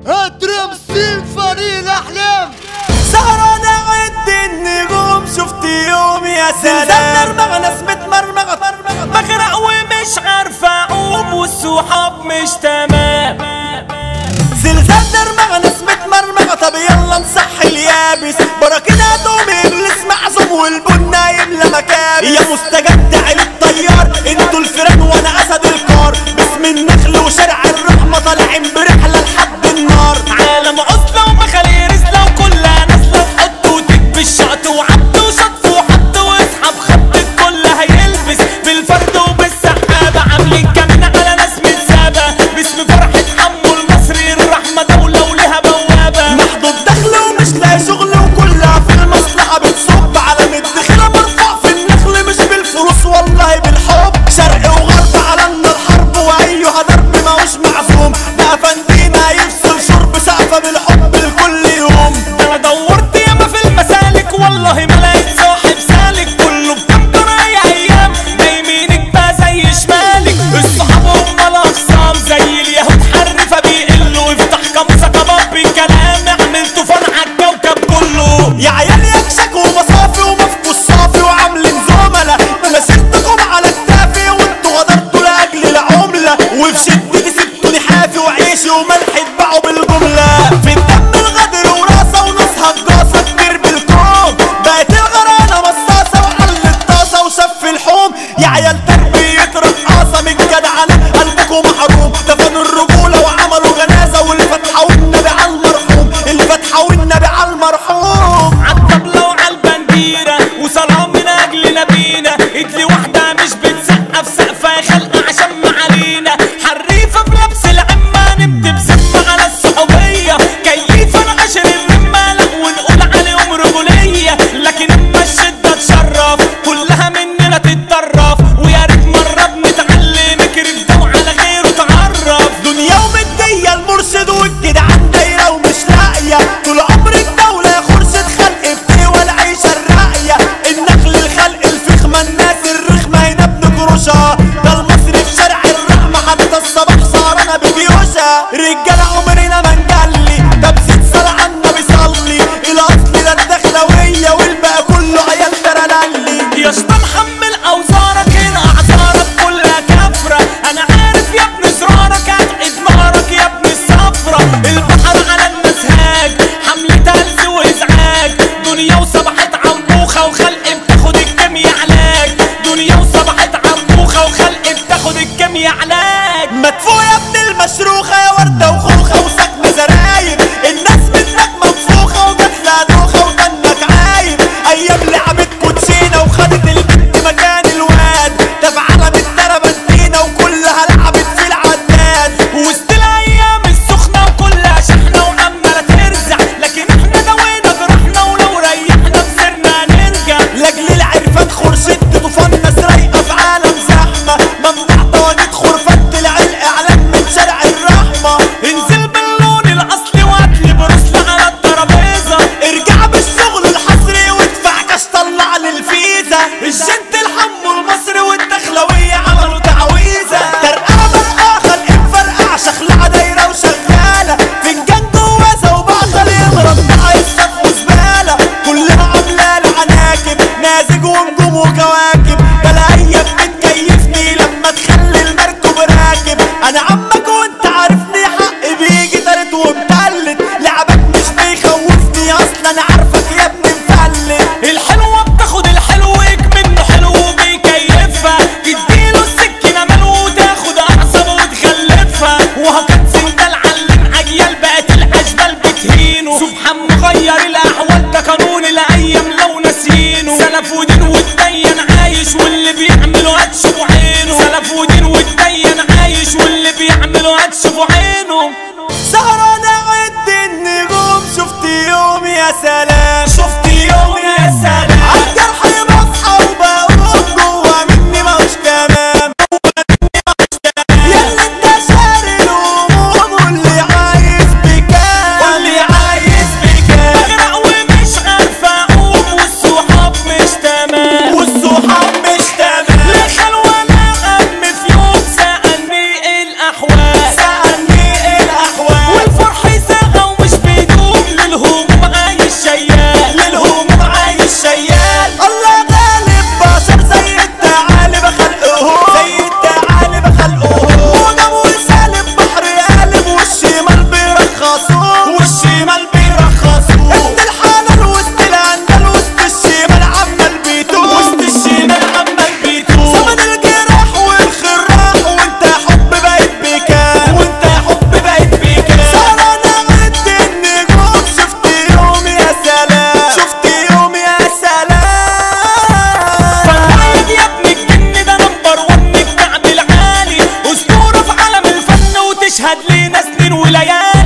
ادرمسين فريق الاحلام سهران عد النجوم شفت يوم يا سلام مرمغ ناس متمرمغة بغرق ومش عارفة اعوم والصحاب مش تمام زلزال درمغة ناس متمرمغة طب يلا نصح اليابس براكينا دوم ابليس معزوم والبن يملى مكابس يا مستجد عين الطيار انتوا الفيران وانا اسد الكار باسم النخل وشارع الرحمة طالعين برحلة لحد النار عالم عزلة ومخالي رزلة وكلها نازلة تحط وتكب الشط وعد وشطف وحط واسحب خط الكل هيلبس بالفرد وبالسحابة عاملين كمان على ناس متسابة باسم فرحة حمو المصري الرحمة دولة ولها بوابة محدود دخل ومش لاقي شغل وكلها في المصلحة بتصب على مدخلة مرفوع في النخل مش بالفلوس والله بالحب شرق وغرب علنا الحرب وايها ضرب ماهوش معزوم ده فندينا يفصل شرب سقفة بالحب لكل يوم ده انا دورت ياما في المسالك والله ما لقيت صاحب سالك كله بكام رايح ايام ده يمينك بقى زي شمالك الصحاب هم الاخصام زي اليهود حرفة بيقلوا افتح كمسة كباب بالكلام عملتوا فن عالكوكب كله يا عيال يكشك ومصافي ومفكوا الصافي وعاملين زملاء مسيرتكم على التافه وانتوا غدرتوا لاجل العملة وفي شدتي سبتوني حافي وعيشي وملح اتباعوا بالجملة في الدم الغدر وراسة ونصها الجاسة كبير بالكوم بقت الغرانة مصاصة وحل الطاسة وشف الحوم يا عيال تربية رقاصة من جدعنة قلبكم محروم دفنوا الرجولة وعملوا جنازة واللي فتحوا النبي على المرحوم اللي فتحوا النبي على المرحوم عالطبلة وعالبنديرة وصلاة من أجل نبينا إدلي واحدة مش بتسقف سقفة خلقة عشان معالينا حريفة في لبس العمة نبت بسمة على الصحوبية كيفة نقشر الرمة لا ونقول عليهم رجولية لكن اما الشدة تشرف كلها مننا تتطرف ويا ريت مرة بنتعلم اكرم ده وعلى غيره تعرف دنيا ومدية المرشد والجدعان دايرة ومش لاقية طول عمر الدولة يا خرشة خلق بتوى العيشة الراقية النخل الخلق الفخمة الناس الرخمة هنا بنجرشها ده المصري في شارع الرحمة حتى الصباح سهرانة بجيوشها رجالة عمرنا ما نجلي ده بزيد صلاة على النبي صلي الأصل ده الدخلوية والباقي كله عيال ترللي يا اسطى محمل أوزارك هنا أعذارك كلها كفرة أنا عارف يا ابن زرارك هتعيد نارك يا ابن الصفرة البحر على الناس هاج حملة هلس وإزعاج دنيا وصبحت عنبوخة وخلق بتاخد الكيميا علاج دنيا وصبحت عنبوخة وخلق بتاخد الكيميا علاج مدفوع يا ابن المشروخة يا وردة وخوخة وسكن زراير الناس منك منفوخة وجات لها دوخة ودنك عاير أيام لعبت كوتشينة وخدت البنت مكان الواد تفعلها بالتربنتينة وكلها لعبت في العداد وسط الأيام السخنة وكلها شحنة وعمالة ترزع لكن احنا نوينا جرحنا ولو ريحنا مسرنا نرجع لاجل العرفان خرشت طوفان ناس رايقة في عالم زحمة ممنوع طوانيت خرفان طلع الإعلان من شارع الرحمة انزل باللون الأصلي وهاتلي بروسلة على الترابيزة ارجع بالشغل الحصري وادفع كاش طلع للفيزا الجنت الحمو المصري والدخلوية عملوا تعويذة ترقعة برقعة خلق مفرقع شخلعة دايرة وشغالة فنجان جوازة وبعضل يضرب عايز شاف وزبالة كلها عاملة العناكب نازج ونجوم وكواكب بلا ايام بتكيفني لما تخلي المركب راكب انا عمك وانت عارفني حق بيجي تالت ومتلت لعبك مش بيخوفني اصلا انا عارفك يا ابني مفلت الحلوة بتاخد الحلو منه حلو وبيكيفها تديله السكينة مال وتاخد اعصابه وتغلفها وهكذا سندال علم اجيال بقت الاشبال بتهينه سبحان مغير الاحوال ده قانون الايام لو ناسينه سلف ودين وتدين عايش واللي بيعملوا هتشوفوا عينه سلف ودين وتدين عايش واللي بيعملوا هتشوفوا عينه سهران عد النجوم شفت يوم يا سلام شفت يوم يا سلام عالجرح بصحى وبقوم جوا مني ماهوش تمام ياللي انت شاري الهموم واللي عايز بكام واللي عايز بكام بغرق ومش عارفه اقوم والصحاب مش تمام والصحاب مش تمام لا خلوه لا غم في يوم سألني الاحوال سألني الاحوال والفرح وليالي